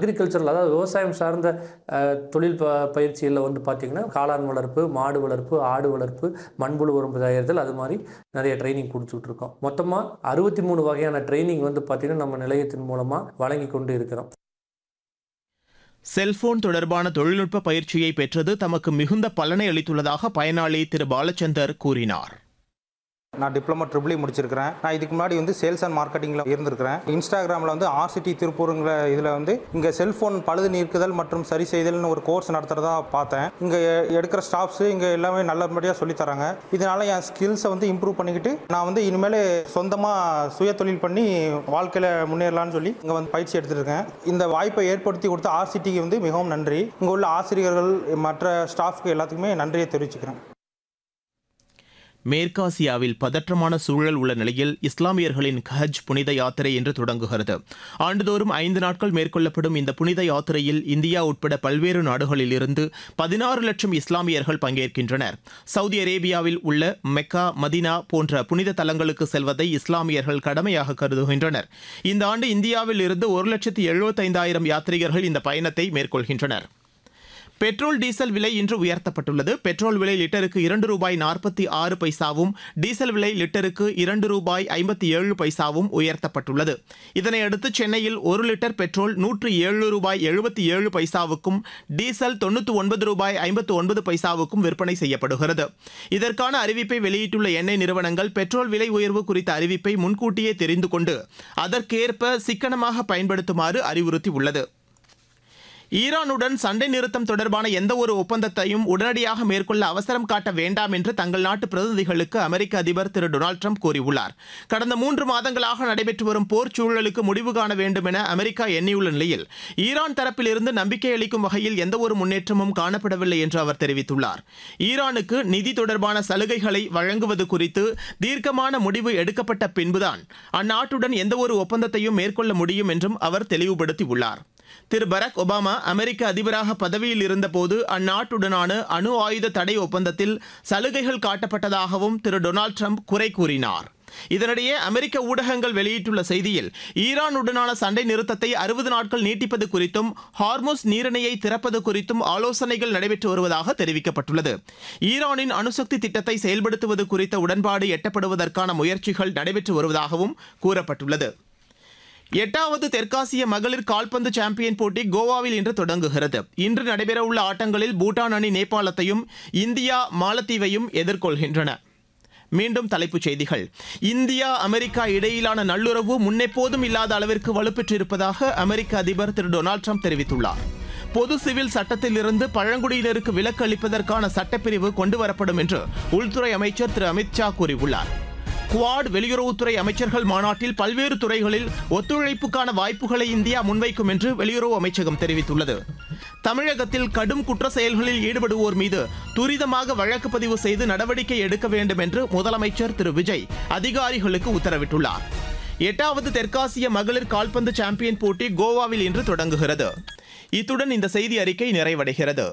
Agricultural அதாவது விவசாயம் சார்ந்த அஹ், தொழில் ப பயிற்சிகளில் வந்து பார்த்திங்கன்னா காளான் வளர்ப்பு மாடு வளர்ப்பு ஆடு வளர்ப்பு மண்புழு உரம் தயாரித்தல் அது மாதிரி நிறைய ட்ரைனிங் கொடுத்துட்ருக்கோம் மொத்தமாக அறுபத்தி மூணு வகையான ட்ரைனிங் வந்து பார்த்திங்கன்னா நம்ம நிலையத்தின் மூலமாக வழங்கி கொண்டு இருக்கிறோம் செல்போன் தொடர்பான தொழில்நுட்ப பயிற்சியை பெற்றது தமக்கு மிகுந்த பலனை அளித்துள்ளதாக பயனாளி திரு பாலச்சந்தர் கூறினார் நான் டிப்ளமோ ட்ரிபிள் முடிச்சிருக்கிறேன் நான் இதுக்கு முன்னாடி வந்து சேல்ஸ் அண்ட் மார்க்கெட்டிங்கில் இருந்திருக்கிறேன் இன்ஸ்டாகிராமில் வந்து ஆர்சிடி திருப்பூருங்கிற இதில் வந்து இங்கே செல்ஃபோன் பழுது நீக்குதல் மற்றும் சரி செய்தல்னு ஒரு கோர்ஸ் நடத்துகிறதா பார்த்தேன் இங்கே எடுக்கிற ஸ்டாஃப்ஸு இங்கே எல்லாமே நல்லபடியாக சொல்லித் தராங்க இதனால் என் ஸ்கில்ஸை வந்து இம்ப்ரூவ் பண்ணிக்கிட்டு நான் வந்து இனிமேல் சொந்தமாக சுய தொழில் பண்ணி வாழ்க்கையில் முன்னேறலாம்னு சொல்லி இங்கே வந்து பயிற்சி எடுத்துட்டு இருக்கேன் இந்த வாய்ப்பை ஏற்படுத்தி கொடுத்த ஆர்சிடிக்கு வந்து மிகவும் நன்றி இங்கே உள்ள ஆசிரியர்கள் மற்ற ஸ்டாஃப்க்கு எல்லாத்துக்குமே நன்றியை தெரிவிச்சுக்கிறேன் மேற்காசியாவில் பதற்றமான சூழல் உள்ள நிலையில் இஸ்லாமியர்களின் ஹஜ் புனித யாத்திரை இன்று தொடங்குகிறது ஆண்டுதோறும் ஐந்து நாட்கள் மேற்கொள்ளப்படும் இந்த புனித யாத்திரையில் இந்தியா உட்பட பல்வேறு நாடுகளில் இருந்து பதினாறு லட்சம் இஸ்லாமியர்கள் பங்கேற்கின்றனர் சவுதி அரேபியாவில் உள்ள மெக்கா மதினா போன்ற புனித தலங்களுக்கு செல்வதை இஸ்லாமியர்கள் கடமையாக கருதுகின்றனர் இந்த ஆண்டு இந்தியாவில் இருந்து ஒரு லட்சத்து எழுபத்தைந்தாயிரம் யாத்ரீகர்கள் இந்த பயணத்தை மேற்கொள்கின்றனர் பெட்ரோல் டீசல் விலை இன்று உயர்த்தப்பட்டுள்ளது பெட்ரோல் விலை லிட்டருக்கு இரண்டு ரூபாய் நாற்பத்தி ஆறு பைசாவும் டீசல் விலை லிட்டருக்கு இரண்டு ரூபாய் ஐம்பத்தி ஏழு பைசாவும் உயர்த்தப்பட்டுள்ளது இதனையடுத்து சென்னையில் ஒரு லிட்டர் பெட்ரோல் நூற்று ஏழு ரூபாய் எழுபத்தி ஏழு பைசாவுக்கும் டீசல் தொண்ணூற்று ஒன்பது ரூபாய் ஐம்பத்து ஒன்பது பைசாவுக்கும் விற்பனை செய்யப்படுகிறது இதற்கான அறிவிப்பை வெளியிட்டுள்ள எண்ணெய் நிறுவனங்கள் பெட்ரோல் விலை உயர்வு குறித்த அறிவிப்பை முன்கூட்டியே தெரிந்து கொண்டு அதற்கேற்ப சிக்கனமாக பயன்படுத்துமாறு அறிவுறுத்தியுள்ளது ஈரானுடன் சண்டை நிறுத்தம் தொடர்பான எந்த ஒரு ஒப்பந்தத்தையும் உடனடியாக மேற்கொள்ள அவசரம் காட்ட வேண்டாம் என்று தங்கள் நாட்டு பிரதிநிதிகளுக்கு அமெரிக்க அதிபர் திரு டொனால்டு ட்ரம்ப் கூறியுள்ளார் கடந்த மூன்று மாதங்களாக நடைபெற்று வரும் போர் சூழலுக்கு முடிவு காண வேண்டும் என அமெரிக்கா எண்ணியுள்ள நிலையில் ஈரான் தரப்பிலிருந்து நம்பிக்கை அளிக்கும் வகையில் எந்த ஒரு முன்னேற்றமும் காணப்படவில்லை என்று அவர் தெரிவித்துள்ளார் ஈரானுக்கு நிதி தொடர்பான சலுகைகளை வழங்குவது குறித்து தீர்க்கமான முடிவு எடுக்கப்பட்ட பின்புதான் அந்நாட்டுடன் எந்த ஒரு ஒப்பந்தத்தையும் மேற்கொள்ள முடியும் என்றும் அவர் தெளிவுபடுத்தியுள்ளார் திரு பராக் ஒபாமா அமெரிக்க அதிபராக பதவியில் இருந்தபோது அந்நாட்டுடனான அணு ஆயுத தடை ஒப்பந்தத்தில் சலுகைகள் காட்டப்பட்டதாகவும் திரு டொனால்டு ட்ரம்ப் குறை கூறினார் இதனிடையே அமெரிக்க ஊடகங்கள் வெளியிட்டுள்ள செய்தியில் ஈரானுடனான சண்டை நிறுத்தத்தை அறுபது நாட்கள் நீட்டிப்பது குறித்தும் ஹார்மோஸ் நீரிணையை திறப்பது குறித்தும் ஆலோசனைகள் நடைபெற்று வருவதாக தெரிவிக்கப்பட்டுள்ளது ஈரானின் அணுசக்தி திட்டத்தை செயல்படுத்துவது குறித்த உடன்பாடு எட்டப்படுவதற்கான முயற்சிகள் நடைபெற்று வருவதாகவும் கூறப்பட்டுள்ளது எட்டாவது தெற்காசிய மகளிர் கால்பந்து சாம்பியன் போட்டி கோவாவில் இன்று தொடங்குகிறது இன்று நடைபெறவுள்ள ஆட்டங்களில் பூட்டான் அணி நேபாளத்தையும் இந்தியா மாலத்தீவையும் எதிர்கொள்கின்றன மீண்டும் தலைப்புச் செய்திகள் இந்தியா அமெரிக்கா இடையிலான நல்லுறவு முன்னெப்போதும் இல்லாத அளவிற்கு வலுப்பெற்றிருப்பதாக அமெரிக்க அதிபர் திரு டொனால்டு ட்ரம்ப் தெரிவித்துள்ளார் பொது சிவில் சட்டத்திலிருந்து பழங்குடியினருக்கு விலக்கு அளிப்பதற்கான சட்டப்பிரிவு கொண்டுவரப்படும் என்று உள்துறை அமைச்சர் திரு அமித்ஷா கூறியுள்ளார் குவாட் வெளியுறவுத்துறை அமைச்சர்கள் மாநாட்டில் பல்வேறு துறைகளில் ஒத்துழைப்புக்கான வாய்ப்புகளை இந்தியா முன்வைக்கும் என்று வெளியுறவு அமைச்சகம் தெரிவித்துள்ளது தமிழகத்தில் கடும் குற்ற செயல்களில் ஈடுபடுவோர் மீது துரிதமாக வழக்கு பதிவு செய்து நடவடிக்கை எடுக்க வேண்டும் என்று முதலமைச்சர் திரு விஜய் அதிகாரிகளுக்கு உத்தரவிட்டுள்ளார் எட்டாவது தெற்காசிய மகளிர் கால்பந்து சாம்பியன் போட்டி கோவாவில் இன்று தொடங்குகிறது இத்துடன் இந்த செய்தி அறிக்கை நிறைவடைகிறது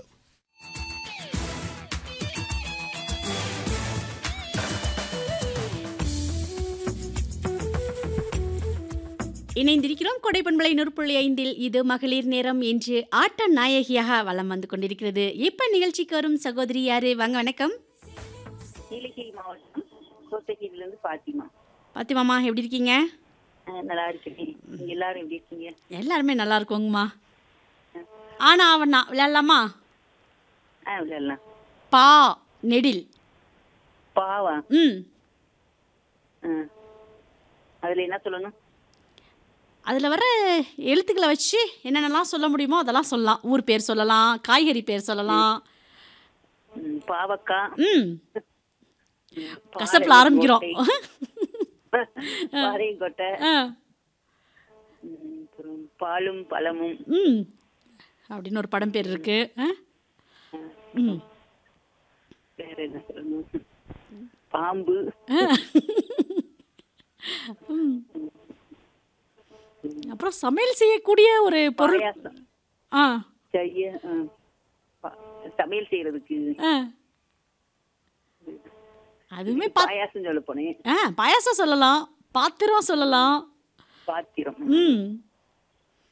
இணைந்திருக்கிறோம் கொடைப்பண்பளை நூற்புள்ளி ஐந்தில் இது மகளிர் நேரம் என்று ஆட்ட நாயகியாக வலம் வந்து கொண்டிருக்கிறது இப்ப நிகழ்ச்சிக்கு வரும் சகோதரி யாரு வாங்க வணக்கம் நீலகிரி மாவட்டம் கோத்தகிரிலேருந்து பாத்திமா பாத்திமாமா எப்படி இருக்கீங்க அஹ் நல்லா இருக்கேன் நீங்க எல்லாரும் எப்படி இருக்கீங்க எல்லாருமே நல்லா இருக்கோங்கம்மா ஆனா அவனா விளையாடலாமா ஆ விளையாடலாம் பா நெடில் பாவா ம் ஆ அதில் என்ன சொல்லணும் அதில் வர எழுத்துக்களை வச்சு என்னென்னலாம் சொல்ல முடியுமோ அதெல்லாம் சொல்லலாம் ஊர் பேர் சொல்லலாம் காய்கறி பேர் சொல்லலாம் ம், பாவக்காய் ம் கசப்பில் ஆரம்பிக்கிறோம் பாறையங்கொட்டை ஆ ம், அப்புறம் பாலும் பழமும் ம் அப்படின்னு ஒரு படம் பேர் இருக்கு ஆ? ம் வேற என்ன சொல்லணும் பாம்பு ம். அப்புறம் சமையல் செய்யக்கூடிய ஒரு பொருள் பாயாசம் ஆ செய்ய ஆ, பா- சமையல் செய்யறதுக்கு ஆ அதுவுமே பா பாயாசம் சொல்ல போனேன் ஆ பாயாசம் சொல்லலாம் பாத்திரம் சொல்லலாம் பாத்திரம் ம்